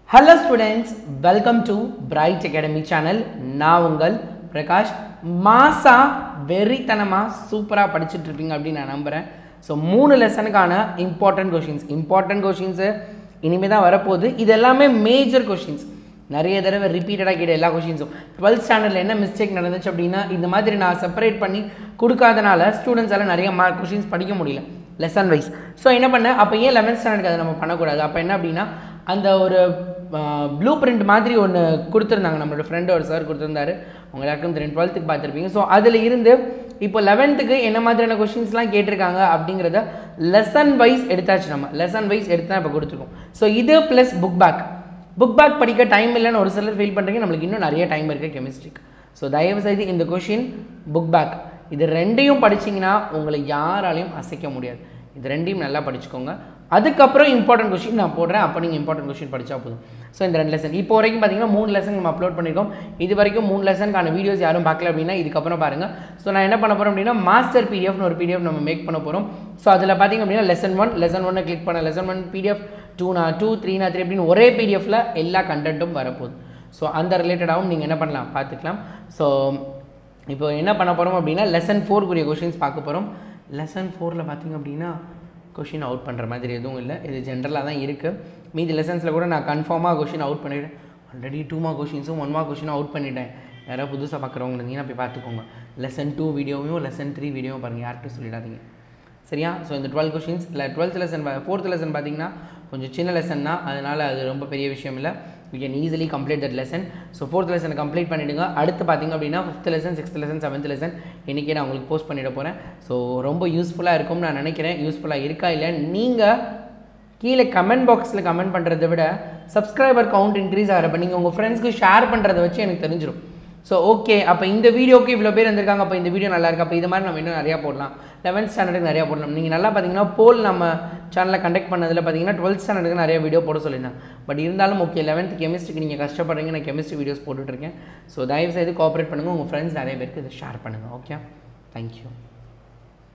hello students welcome to Bright Academy channel நான் உங்கள் பிரகாஷ் மாசா வெறித்தனமாக சூப்பராக படிச்சுட்டு இருப்பீங்க அப்படின்னு நான் நம்புகிறேன் ஸோ மூணு லெசனுக்கான இம்பார்ட்டன்ட் கொஷின்ஸ் இம்பார்ட்டன்ட் கொஷின்ஸு இனிமேல் தான் வரப்போகுது இது எல்லாமே மேஜர் கொஷின்ஸ் நிறைய தடவை ரிப்பீட்டடாக கேட்ட எல்லா கொஷின்ஸும் டுவெல்த் ஸ்டாண்டர்டில் என்ன மிஸ்டேக் நடந்துச்சு அப்படின்னா இந்த மாதிரி நான் செப்பரேட் பண்ணி கொடுக்காதனால ஸ்டூடெண்ட்ஸால் நிறைய மார்க் கொஷின்ஸ் படிக்க முடியல லெசன் வைஸ் ஸோ என்ன பண்ணேன் அப்போ ஏன் லெவன்த் ஸ்டாண்டர்டுக்கு அதை நம்ம பண்ணக்கூடாது அப்போ என்ன அப்படின்னா அந்த ஒரு ப்ளூ பிரிண்ட் மாதிரி ஒன்று கொடுத்துருந்தாங்க நம்மளோட ஃப்ரெண்டு ஒரு சார் கொடுத்துருந்தாரு அவங்க எல்லாருக்கும் தெரியும் டுவெல்த்துக்கு பார்த்துருப்பீங்க ஸோ அதில் இருந்து இப்போ லெவன்த்துக்கு என்ன மாதிரியான கொஷின்ஸ்லாம் கேட்டிருக்காங்க அப்படிங்கிறத லெசன் வைஸ் எடுத்தாச்சு நம்ம லெசன் வைஸ் எடுத்து தான் இப்போ கொடுத்துருக்கோம் ஸோ இது plus book back book back படிக்க டைம் இல்லைன்னு ஒரு சிலர் ஃபீல் பண்ணுறீங்க நம்மளுக்கு இன்னும் நிறைய டைம் இருக்குது கெமிஸ்ட்ரிக்கு ஸோ தயவு செய்து இந்த கொஷின் புக் பேக் இது ரெண்டையும் படிச்சிங்கன்னா உங்களை யாராலையும் அசைக்க முடியாது இது ரெண்டையும் நல்லா படிச்சுக்கோங்க அதுக்கப்புறம் இம்பார்ட்டன்ட் கொஷின் நான் போடுறேன் அப்போ நீங்கள் இம்பார்ட்டன்ட் கொஷின் படித்தா போதும் ஸோ இந்த ரெண்டு லெசன் இப்போ வரைக்கும் பார்த்தீங்கன்னா மூணு லெசன் நம்ம அப்லோட் பண்ணியிருக்கோம் இது வரைக்கும் மூணு லெசனுக்கான வீடியோஸ் யாரும் பார்க்கல அப்படின்னா இதுக்கப்புறம் பாருங்கள் ஸோ நான் என்ன பண்ண போகிறேன் அப்படின்னா மாஸ்டர் பிடிஎஃப்னு ஒரு பிடிஎஃப் நம்ம மேக் பண்ண போகிறோம் ஸோ அதில் பார்த்தீங்க அப்படின்னா லெசன் ஒன் லெசன் ஒன்னை கிளிக் பண்ண லெசன் ஒன் பிடிஎஃப் டூ நான் டூ த்ரீ நான் த்ரீ அப்படின்னு ஒரே பிடிஎஃப்ல எல்லா கண்டென்ட்டும் வரப்போகுது ஸோ அந்த ரிலேட்டடாகவும் நீங்கள் என்ன பண்ணலாம் பார்த்துக்கலாம் ஸோ இப்போ என்ன பண்ண போகிறோம் அப்படின்னா லெசன் ஃபோருக்குரிய கொஷின்ஸ் பார்க்க போகிறோம் லெசன் ஃபோரில் பார்த்தீங்க அப்படின்னா கொஷின் அவுட் பண்ணுற மாதிரி எதுவும் இல்லை இது ஜென்ரலாக தான் இருக்குது மீதி லெசன்ஸில் கூட நான் கன்ஃபார்மாக கொஷின் அவுட் பண்ணிவிட்டேன் ஆல்ரெடி டூ மார்க் கொஷின்ஸும் ஒன் மார்க் கொஷினும் அவுட் பண்ணிட்டேன் யாராவது புதுசாக பார்க்குறவங்க இருந்தீங்கன்னா போய் பார்த்துக்கோங்க லெசன் டூ வீடியோவையும் லெசன் த்ரீ வீடியோவும் பாருங்கள் யார்கிட்ட சொல்லிடாதீங்க சரியா ஸோ இந்த டுவெல் கொஷின்ஸ் இல்லை டுவெல்த் லெசன் ஃபோர்த் லெசன் பார்த்தீங்கன்னா கொஞ்சம் சின்ன லெசன் தான் அதனால் அது ரொம்ப பெரிய விஷயம் இல்லை you can easily complete that lesson so fourth லெசனை கம்ப்ளீட் பண்ணிவிடுங்க அடுத்து பார்த்தீங்க அப்படின்னா fifth lesson sixth lesson seventh lesson இன்றைக்கி நான் உங்களுக்கு போஸ்ட் பண்ணிட போகிறேன் ஸோ ரொம்ப யூஸ்ஃபுல்லாக இருக்கும்னு நான் நினைக்கிறேன் யூஸ்ஃபுல்லாக இருக்கா இல்லை நீங்கள் கீழே கமெண்ட் பாக்ஸில் கமெண்ட் பண்ணுறதை விட சப்ஸ்கிரைபர் கவுண்ட் இன்க்ரீஸ் ஆகிறப்ப நீங்கள் உங்கள் ஃப்ரெண்ட்ஸ்க்கு ஷேர் பண்ணுறதை வச்சு எனக்கு தெரிஞ்சிடும் ஸோ ஓகே அப்போ இந்த வீடியோக்கு இவ்வளோ பேர் வந்திருக்காங்க அப்போ இந்த வீடியோ நல்லா இருக்கு அப்போ இது மாதிரி நம்ம இன்னும் நிறையா போடலாம் லெவன்த் ஸ்டாண்டர்டுக்கு நிறையா போடலாம் நீங்கள் நல்லா பார்த்தீங்கன்னா போல் நம்ம சேனலில் கண்டக்ட் பண்ணதில் பார்த்தீங்கன்னா டுவெல்த் ஸ்டாண்டர்டுக்கு நிறைய வீடியோ போட சொல்லியிருந்தேன் பட் இருந்தாலும் ஓகே லெவன்த் கெமிஸ்ட்ரிக்கு நீங்கள் கஷ்டப்படுறீங்க நான் கெமிஸ்ட்ரி வீடியோஸ் போட்டுட்ருக்கேன் ஸோ தயவு செய்து கோஆப்ரேட் பண்ணுங்கள் உங்கள் ஃப்ரெண்ட்ஸ் நிறைய பேருக்கு இதை ஷேர் பண்ணுங்கள் ஓகே தேங்க்யூ